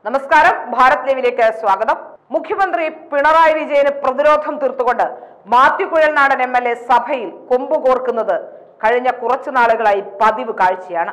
നമസ്കാരം ഭാരത് ലൈവിലേക്ക് സ്വാഗതം മുഖ്യമന്ത്രി പിണറായി വിജയന് പ്രതിരോധം തീർത്തുകൊണ്ട് Mathew Kuzhalnadan M L A സഭയിൽ കൊമ്പ് കോർക്കുന്നത് കഴിഞ്ഞ കുറച്ചു നാളുകളായി പതിവ് കാഴ്ചയാണ്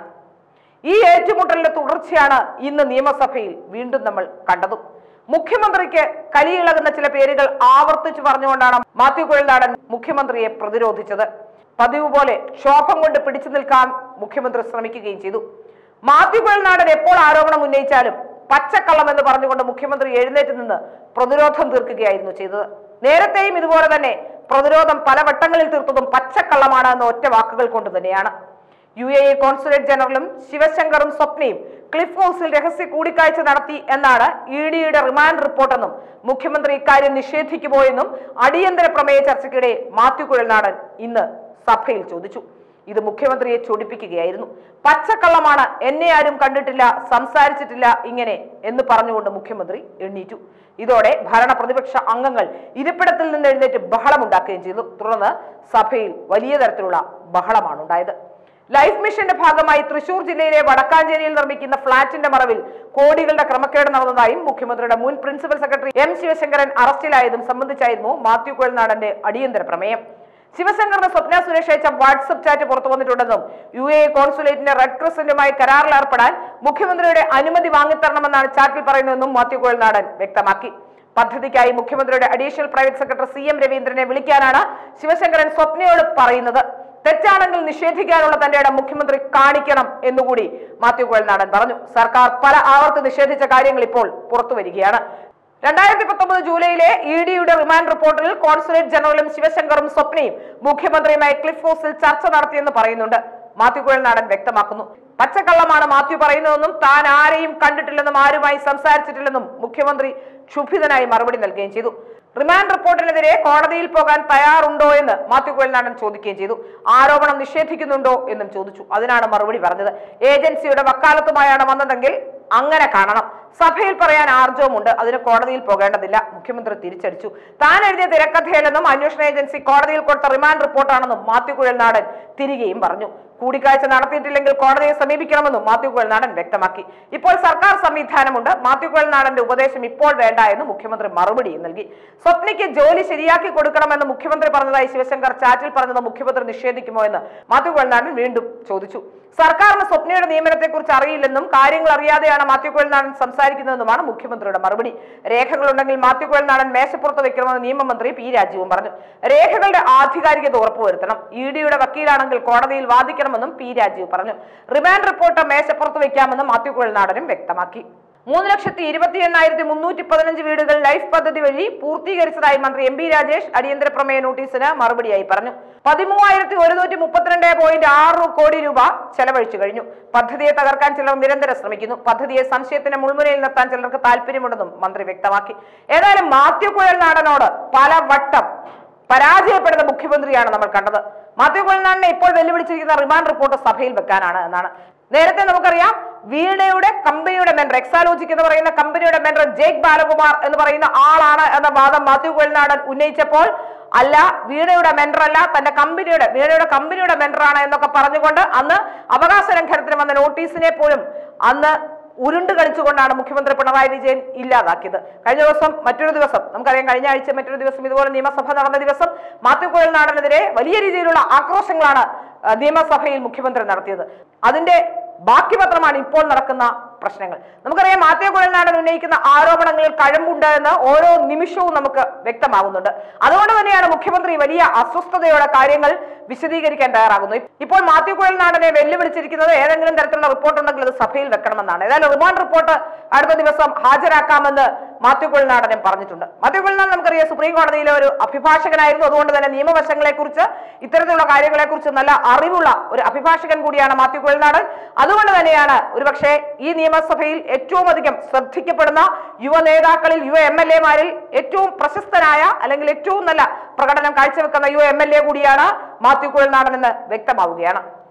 ഈ ഏറ്റുമുട്ടലിന്റെ തുടർച്ചയാണ് ഇന്ന് നിയമസഭയിൽ വീണ്ടും നമ്മൾ കണ്ടതും മുഖ്യമന്ത്രിക്ക് കലിയിളകുന്ന ചില പേരുകൾ ആവർത്തിച്ചു പറഞ്ഞുകൊണ്ടാണ് മാത്യു കുഴൽനാടൻ മുഖ്യമന്ത്രിയെ പ്രതിരോധിച്ചത് പതിവ് പോലെ ക്ഷോഭം കൊണ്ട് പിടിച്ചു നിൽക്കാൻ മുഖ്യമന്ത്രി ശ്രമിക്കുകയും ചെയ്തു മാത്യു കുഴൽനാടൻ എപ്പോൾ ആരോപണം ഉന്നയിച്ചാലും പച്ചക്കള്ളം എന്ന് പറഞ്ഞുകൊണ്ട് മുഖ്യമന്ത്രി എഴുന്നേറ്റ് നിന്ന് പ്രതിരോധം തീർക്കുകയായിരുന്നു ചെയ്തത് നേരത്തെയും ഇതുപോലെ തന്നെ പ്രതിരോധം പല വട്ടങ്ങളിൽ തീർത്തതും പച്ചക്കള്ളമാണ് എന്ന ഒറ്റ വാക്കുകൾ കൊണ്ട് തന്നെയാണ് യു എ ഇ കോൺസുലേറ്റ് ജനറലും ശിവശങ്കറും സ്വപ്നയും ക്ലിഫ് ഹൗസിൽ രഹസ്യ കൂടിക്കാഴ്ച നടത്തി എന്നാണ് ഇ ഡിയുടെ റിമാൻഡ് റിപ്പോർട്ടെന്നും മുഖ്യമന്ത്രി ഇക്കാര്യം നിഷേധിക്കുമോ എന്നും അടിയന്തര പ്രമേയ ചർച്ചയ്ക്കിടെ മാത്യു കുഴൽനാടൻ ഇന്ന് സഭയിൽ ചോദിച്ചു ഇത് മുഖ്യമന്ത്രിയെ ചൊടിപ്പിക്കുകയായിരുന്നു പച്ചക്കള്ളമാണ് എന്നെ ആരും കണ്ടിട്ടില്ല സംസാരിച്ചിട്ടില്ല ഇങ്ങനെ എന്ന് പറഞ്ഞുകൊണ്ട് മുഖ്യമന്ത്രി എണ്ണീറ്റു ഇതോടെ ഭരണ പ്രതിപക്ഷ അംഗങ്ങൾ ഇരിപ്പിടത്തിൽ നിന്ന് എഴുന്നേറ്റ് ബഹളമുണ്ടാക്കുകയും ചെയ്തു തുടർന്ന് സഭയിൽ വലിയ തരത്തിലുള്ള ബഹളമാണ് ഉണ്ടായത് ലൈഫ് മിഷന്റെ ഭാഗമായി തൃശൂർ ജില്ലയിലെ വടക്കാഞ്ചേരിയിൽ നിർമ്മിക്കുന്ന ഫ്ളാറ്റിന്റെ മറവിൽ കോടികളുടെ ക്രമക്കേട് നടന്നതായും മുഖ്യമന്ത്രിയുടെ മുൻ പ്രിൻസിപ്പൽ സെക്രട്ടറി എം ശിവശങ്കരൻ അറസ്റ്റിലായതും സംബന്ധിച്ചായിരുന്നു മാത്യു കുഴൽനാടന്റെ അടിയന്തര പ്രമേയം ശിവശങ്കറിന് സ്വപ്ന സുരേഷ് അയച്ച വാട്സപ്പ് ചാറ്റ് പുറത്തു വന്നിട്ടുണ്ടെന്നും യു എ കോൺസുലേറ്റിന്റെ റെഡ് ക്രസന്റുമായി കരാറിൽ ഏർപ്പെടാൻ മുഖ്യമന്ത്രിയുടെ അനുമതി വാങ്ങിത്തരണമെന്നാണ് ചാറ്റിൽ പറയുന്നതെന്നും മാത്യു കുഴൽനാടൻ വ്യക്തമാക്കി പദ്ധതിക്കായി മുഖ്യമന്ത്രിയുടെ additional private secretary C M രവീന്ദ്രനെ വിളിക്കാനാണ് ശിവശങ്കരൻ സ്വപ്നയോട് പറയുന്നത് തെറ്റാണെങ്കിൽ നിഷേധിക്കാനുള്ള തന്റെ ഇടം മുഖ്യമന്ത്രി കാണിക്കണം എന്നുകൂടി മാത്യു കുഴൽനാടൻ പറഞ്ഞു സർക്കാർ പല ആവർത്തി നിഷേധിച്ച കാര്യങ്ങൾ ഇപ്പോൾ പുറത്തു വരികയാണ് രണ്ടായിരത്തി പത്തൊമ്പത് ജൂലൈയിലെ ഇ ഡിയുടെ റിമാൻഡ് റിപ്പോർട്ടിൽ കോൺസുലേറ്റ് ജനറലും ശിവശങ്കറും സ്വപ്നയും മുഖ്യമന്ത്രിയുമായി ക്ലിഫ് ഹൗസിൽ ചർച്ച നടത്തിയെന്ന് പറയുന്നുണ്ട് മാത്യു കുഴൽനാടൻ വ്യക്തമാക്കുന്നു പച്ചക്കള്ളമാണ് മാത്യു പറയുന്നതെന്നും താൻ ആരെയും കണ്ടിട്ടില്ലെന്നും ആരുമായി സംസാരിച്ചിട്ടില്ലെന്നും മുഖ്യമന്ത്രി ക്ഷുഭിതനായി മറുപടി നൽകുകയും ചെയ്തു റിമാൻഡ് റിപ്പോർട്ടിനെതിരെ കോടതിയിൽ പോകാൻ തയ്യാറുണ്ടോ എന്ന് മാത്യു കുഴൽനാടൻ ചോദിക്കുകയും ചെയ്തു ആരോപണം നിഷേധിക്കുന്നുണ്ടോ എന്നും ചോദിച്ചു അതിനാണ് മറുപടി പറഞ്ഞത് ഏജൻസിയുടെ വക്കാലത്തുമായാണ് വന്നതെങ്കിൽ അങ്ങനെ കാണണം സഭയിൽ പറയാൻ ആർജവുമുണ്ട് അതിന് കോടതിയിൽ പോകേണ്ടതില്ല മുഖ്യമന്ത്രി തിരിച്ചടിച്ചു താൻ എഴുതിയ തിരക്കഥയല്ലെന്നും അന്വേഷണ ഏജൻസി കോടതിയിൽ കൊടുത്ത റിമാൻഡ് റിപ്പോർട്ടാണെന്നും മാത്യു കുഴൽനാടൻ തിരികെയും പറഞ്ഞു കൂടിക്കാഴ്ച നടത്തിയിട്ടില്ലെങ്കിൽ കോടതിയെ സമീപിക്കണമെന്നും മാത്യു കുഴൽനാടൻ വ്യക്തമാക്കി ഇപ്പോൾ സർക്കാർ സംവിധാനമുണ്ട് മാത്യു കുഴൽനാടന്റെ ഉപദേശം ഇപ്പോൾ വേണ്ട എന്ന് മുഖ്യമന്ത്രി മറുപടിയും നൽകി സ്വപ്നയ്ക്ക് ജോലി ശരിയാക്കി കൊടുക്കണമെന്ന് മുഖ്യമന്ത്രി പറഞ്ഞതായി ശിവശങ്കർ ചാറ്റിൽ പറഞ്ഞത് മുഖ്യമന്ത്രി നിഷേധിക്കുമോ എന്ന് മാത്യു കുഴൽനാടൻ വീണ്ടും ചോദിച്ചു സർക്കാരിന് സ്വപ്നയുടെ നിയമനത്തെക്കുറിച്ച് അറിയില്ലെന്നും കാര്യങ്ങൾ അറിയാതെയാണ് മാത്യു കുഴൽനാടൻ സംസാരിക്കുന്നതെന്നുമാണ് മുഖ്യമന്ത്രിയുടെ മറുപടി രേഖകളുണ്ടെങ്കിൽ മാത്യു കുഴൽനാടൻ മേശപ്പുറത്ത് വെക്കണമെന്ന് നിയമമന്ത്രി പി രാജീവും പറഞ്ഞു രേഖകളുടെ ആധികാരികത ഉറപ്പുവരുത്തണം ഇ ഡിയുടെ വക്കീലാണെങ്കിൽ കോടതിയിൽ വാദിക്കണമെന്നും പി രാജീവ് പറഞ്ഞു റിമാൻഡ് റിപ്പോർട്ട് മേശപ്പുറത്ത് വെക്കാമെന്നും മാത്യു കുഴൽനാടനും വ്യക്തമാക്കി മൂന്ന് ലക്ഷത്തി ഇരുപത്തി എണ്ണായിരത്തി മുന്നൂറ്റി പതിനഞ്ച് വീടുകൾ ലൈഫ് പദ്ധതി വഴി പൂർത്തീകരിച്ചതായി മന്ത്രി എം പി രാജേഷ് അടിയന്തര പ്രമേയ നോട്ടീസിന് മറുപടിയായി പറഞ്ഞു പതിമൂവായിരത്തി ഒരുന്നൂറ്റി മുപ്പത്തിരണ്ട് പോയിന്റ് ആറ് കോടി രൂപ ചെലവഴിച്ചു കഴിഞ്ഞു പദ്ധതിയെ തകർക്കാൻ ചിലർ നിരന്തരം ശ്രമിക്കുന്നു പദ്ധതിയെ സംശയത്തിന്റെ മുൾമുനയിൽ നിർത്താൻ ചിലർക്ക് താല്പര്യമുണ്ടെന്നും മന്ത്രി വ്യക്തമാക്കി ഏതായാലും മാത്യു കുഴൽനാടനോട് പല വട്ടം പരാജയപ്പെടുന്ന മുഖ്യമന്ത്രിയാണ് നമ്മൾ കണ്ടത് മാത്യു കുഴൽനാടിനെ ഇപ്പോൾ വെല്ലുവിളിച്ചിരിക്കുന്ന റിമാൻഡ് റിപ്പോർട്ട് സഭയിൽ വെക്കാനാണ് എന്നാണ് നേരത്തെ നമുക്കറിയാം വീണയുടെ കമ്പനിയുടെ മെൻഡർ എക്സാലോജിക് എന്ന് പറയുന്ന കമ്പനിയുടെ മെൻഡർ ജേക്ക് ബാലകുമാർ എന്ന് പറയുന്ന ആളാണ് എന്ന വാദം മാത്യു കുഴൽനാടൻ ഉന്നയിച്ചപ്പോൾ അല്ല വീണയുടെ മെൻഡർ അല്ല തന്റെ കമ്പനിയുടെ വീണയുടെ കമ്പനിയുടെ മെൻഡറാണ് എന്നൊക്കെ പറഞ്ഞുകൊണ്ട് അന്ന് അവകാശ ലംഘനത്തിന് വന്ന നോട്ടീസിനെ പോലും അന്ന് ഉരുണ്ട് കളിച്ചുകൊണ്ടാണ് മുഖ്യമന്ത്രി പിണറായി വിജയൻ ഇല്ലാതാക്കിയത് കഴിഞ്ഞ ദിവസം മറ്റൊരു ദിവസം നമുക്കറിയാം കഴിഞ്ഞ ആഴ്ച മറ്റൊരു ദിവസം ഇതുപോലെ നിയമസഭ നടന്ന ദിവസം മാത്യു കുഴൽനാടനെതിരെ വലിയ രീതിയിലുള്ള ആക്രോശങ്ങളാണ് ആ, നിയമസഭയിൽ മുഖ്യമന്ത്രി നടത്തിയത് അതിന്റെ ബാക്കി പത്രമാണ് ഇപ്പോൾ നടക്കുന്ന പ്രശ്നങ്ങൾ നമുക്കറിയാം മാത്യു കുഴൽനാടൻ ഉന്നയിക്കുന്ന ആരോപണങ്ങളിൽ കഴമ്പുണ്ട് എന്ന് ഓരോ നിമിഷവും നമുക്ക് വ്യക്തമാകുന്നുണ്ട് അതുകൊണ്ട് തന്നെയാണ് മുഖ്യമന്ത്രി വലിയ അസ്വസ്ഥതയോടെ കാര്യങ്ങൾ വിശദീകരിക്കാൻ തയ്യാറാകുന്നു ഇപ്പോൾ മാത്യു കുഴൽനാടനെ വെല്ലുവിളിച്ചിരിക്കുന്നത് ഏതെങ്കിലും തരത്തിലുള്ള റിപ്പോർട്ട് ഉണ്ടെങ്കിൽ അത് സഭയിൽ വെക്കണമെന്നാണ് ഏതായാലും റിമാൻഡ് റിപ്പോർട്ട് അടുത്ത ദിവസം ഹാജരാക്കാമെന്ന് മാത്യു കുഴൽനാടനും പറഞ്ഞിട്ടുണ്ട് മാത്യു കുഴൽനാടൻ നമുക്കറിയാം സുപ്രീം കോടതിയിലെ ഒരു അഭിഭാഷകനായിരുന്നു അതുകൊണ്ട് തന്നെ നിയമവശങ്ങളെ കുറിച്ച് ഇത്തരത്തിലുള്ള കാര്യങ്ങളെ കുറിച്ച് നല്ല അറിവുള്ള ഒരു അഭിഭാഷകൻ കൂടിയാണ് മാത്യു കുഴൽനാടൻ അതുകൊണ്ട് തന്നെയാണ് ഒരുപക്ഷെ ഈ നിയമസഭയിൽ ഏറ്റവും അധികം ശ്രദ്ധിക്കപ്പെടുന്ന യുവ നേതാക്കളിൽ യുവ എം എൽ എമാരിൽ ഏറ്റവും പ്രശസ്തനായ അല്ലെങ്കിൽ ഏറ്റവും നല്ല പ്രകടനം കാഴ്ചവെക്കുന്ന യുവ എം എൽ എ കൂടിയാണ് മാത്യു കുഴൽനാടൻ എന്ന് വ്യക്തമാവുകയാണ്